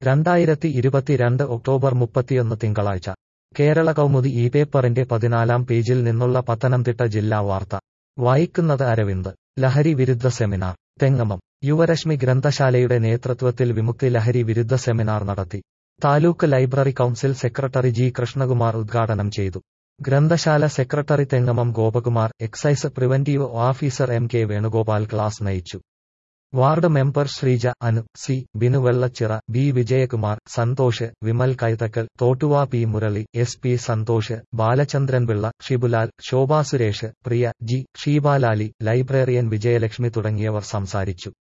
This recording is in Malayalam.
രണ്ടായിരത്തി ഇരുപത്തിരണ്ട് ഒക്ടോബർ മുപ്പത്തിയൊന്ന് തിങ്കളാഴ്ച കേരള കൗമുദി ഈ പേപ്പറിന്റെ പതിനാലാം പേജിൽ നിന്നുള്ള പത്തനംതിട്ട ജില്ലാ വാർത്ത വായിക്കുന്നത് അരവിന്ദ് ലഹരി വിരുദ്ധ സെമിനാർ തെങ്ങമം യുവരശ്മി ഗ്രന്ഥശാലയുടെ നേതൃത്വത്തിൽ വിമുക്തി ലഹരി വിരുദ്ധ സെമിനാർ നടത്തി taluk library council secretary G Krishnakumar ഉദ്ഘാടനം ചെയ്തു ഗ്രന്ഥശാല secretary Thengamam Gopakumar excise preventive officer M K Venugopal class നയിച്ചു ward member Sreeja Anu C Binu Vellachira B Vijayakumar Santhosh Vimal Kaithakkal Thottuva P Murali S P Santhosh Balachandran Pillai Shibulal Shobha Suresh Priya G Sheebalali librarian Vijayalakshmi തുടങ്ങിയവർ സംസാരിച്ചു